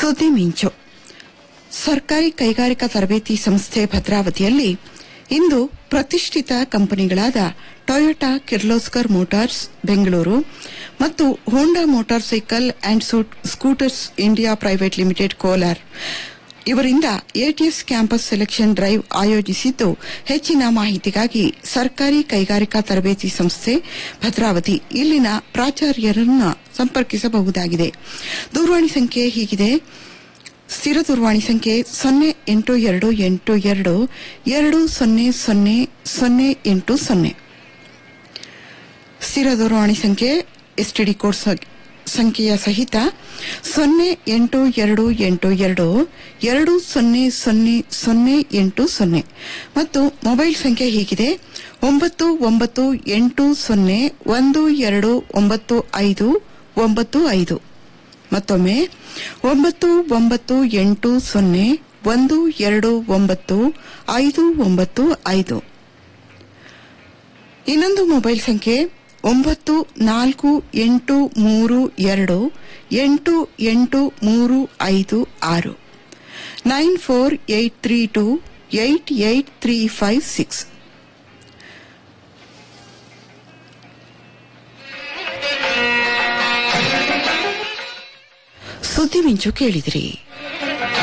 ಸುದ್ದಿ ಮಿಂಚು ಸರ್ಕಾರಿ ಕೈಗಾರಿಕಾ ತರಬೇತಿ ಸಂಸ್ಥೆ ಭದ್ರಾವತಿಯಲ್ಲಿ ಇಂದು ಪ್ರತಿಷ್ಠಿತ ಕಂಪನಿಗಳಾದ ಟೊಯೋಟಾ ಕಿರ್ಲೋಸ್ಕರ್ ಮೋಟಾರ್ಸ್ ಬೆಂಗಳೂರು ಮತ್ತು Honda motorcycle and scooters India private limited Kolar ಇವರಿಂದ ಎಟಿಎಸ್ ಕ್ಯಾಂಪಸ್ ಸೆಲೆಕ್ಷನ್ ಡ್ರೈವ್ ಆಯೋಜಿಸಿದ್ದು ಹೆಚ್ಚಿನ ಮಾಹಿತಿಗಾಗಿ ಸರ್ಕಾರಿ ಕೈಗಾರಿಕಾ ತರಬೇತಿ ಸಂಸ್ಥೆ ಭದ್ರಾವತಿ ಇಲ್ಲಿನ ಪ್ರಾಚಾರ್ಯರನ್ನು ಸಂಪರ್ಕಿಸಬಹುದಾಗಿದೆ ದೂರವಾಣಿ ಸಂಖ್ಯೆ ಹೀಗಿದೆ ಸ್ಥಿರ ದೂರವಾಣಿ ಸಂಖ್ಯೆ ಸೊನ್ನೆ ಎಂಟು ಎರಡು ಎಂಟು ಎರಡು ಎರಡು ಸೊನ್ನೆ ಸೊನ್ನೆ ಸೊನ್ನೆ ಎಂಟು ಸೊನ್ನೆ ಸ್ಥಿರ ದೂರವಾಣಿ ಸಂಖ್ಯೆ ಎಸ್ಟಿಡಿ ಕೋಡ್ ಸ- ಸಂಖ್ಯೆಯ ಸಹಿತ ಸೊನ್ನೆ ಎಂಟು ಎರಡು ಎಂಟು ಎರಡು ಎರಡು ಸೊನ್ನೆ ಸೊನ್ನೆ ಸೊನ್ನೆ ಎಂಟು ಸೊನ್ನೆ ಮತ್ತು ಮೊಬೈಲ್ ಸಂಖ್ಯೆ ಹೀಗಿದೆ ಒಂಬತ್ತು ಒಂಬತ್ತು ಎಂಟು ಸೊನ್ನೆ ಒಂದು ಎರಡು ಒಂಬತ್ತು ಐದು ಒಂಬತ್ತು ಐದು ಮತ್ತೊಮ್ಮೆ ಒಂಬತ್ತು ಒಂಬತ್ತು ಎಂಟು ಸೊನ್ನೆ ಒಂದು ಎರಡು ಒಂಬತ್ತು ಐದು ಒಂಬತ್ತು ಐದು ಇನ್ನೊಂದು ಮೊಬೈಲ್ ಸಂಖ್ಯೆ ಒಂಬತ್ತು ನಾಲ್ಕು ಎಂಟು ಮೂರು ಎರಡು ಎಂಟು ಎಂಟು ಮೂರು ಐದು ಆರು nine four eight three two eight eight three five six ಸುದ್ದಿ ಮಿಂಚು ಕೇಳಿದ್ರಿ